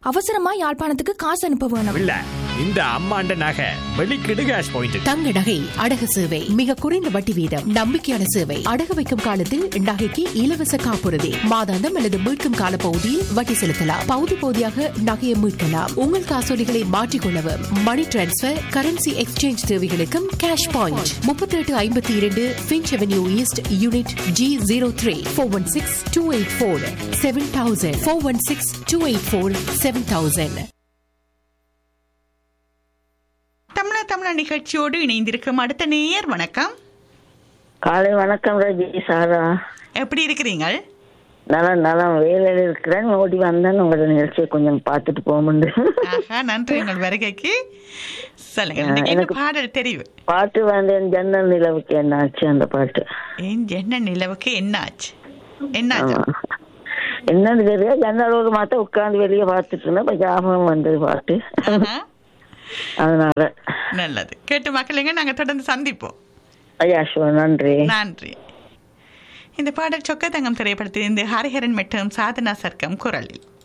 அவசரமா யாழ்ப்பாணத்துக்கு காசு அனுப்ப வேணும் இல்ல இந்த அம்மாண்ட நகை வெளிக்கிடு கேஷ் பாயிண்ட் தங்க நகை அடகு சேவை மிக குறைந்த வட்டி வீதம் நம்பிக்கையான சேவை அடகு வைக்கும் காலத்தில் நகைக்கு இலவச காப்புறுதி மாதாந்தம் அல்லது மீட்கும் கால பகுதியில் வட்டி செலுத்தலாம் பகுதி பகுதியாக நகையை மீட்கலாம் உங்கள் காசோலிகளை மாற்றிக்கொள்ளவும் மணி டிரான்ஸ்பர் கரன்சி எக்ஸ்சேஞ்ச் தேவைகளுக்கும் கேஷ் பாயிண்ட் முப்பத்தி எட்டு ஐம்பத்தி இரண்டு Finch avenue east unit G zero three four one six two eight four seven thousand four one six two eight four seven thousand தமிழா தமிழா நிகழ்ச்சியோடு இணைந்திருக்கும் அடுத்த நேயர் வணக்கம் காலை வணக்கம் ரஜி சாரா எப்படி இருக்கிறீங்கள் நலம் நலம் வேலையில் இருக்கிறேன் ஓடி வந்தேன் உங்களோட நிகழ்ச்சியை கொஞ்சம் பார்த்துட்டு போகும்போது ஆஹா நன்றி உங்கள் வருகைக்கு சொல்லுங்க இன்னைக்கு என்ன பாடல் தெரிவு பாட்டு வந்தேன் ஜன்னல் நிலவுக்கு என்ன ஆச்சு அந்த பாட்டு ஏன் என்ன நிலவுக்கு என்ன ஆச்சு என்ன ஆச்சு ஆமா. என்னன்னு தெரியல ஜன்னலோடு மாத்த உட்கார்ந்து வெளியே பார்த்துட்டு இருந்தேன் இப்ப ஞாபகம் வந்தது பாட்டு ஆஹா, அதனால நல்லது கேட்டு மக்களுங்க நாங்க தொடர்ந்து சந்திப்போம் ஐயா ஷோ நன்றி நன்றி இந்த பாடல் சொக்க தங்கம் திரைப்படத்தில் இருந்து ஹரிஹரன் மற்றும் சாதனா சர்க்கம் குரலில்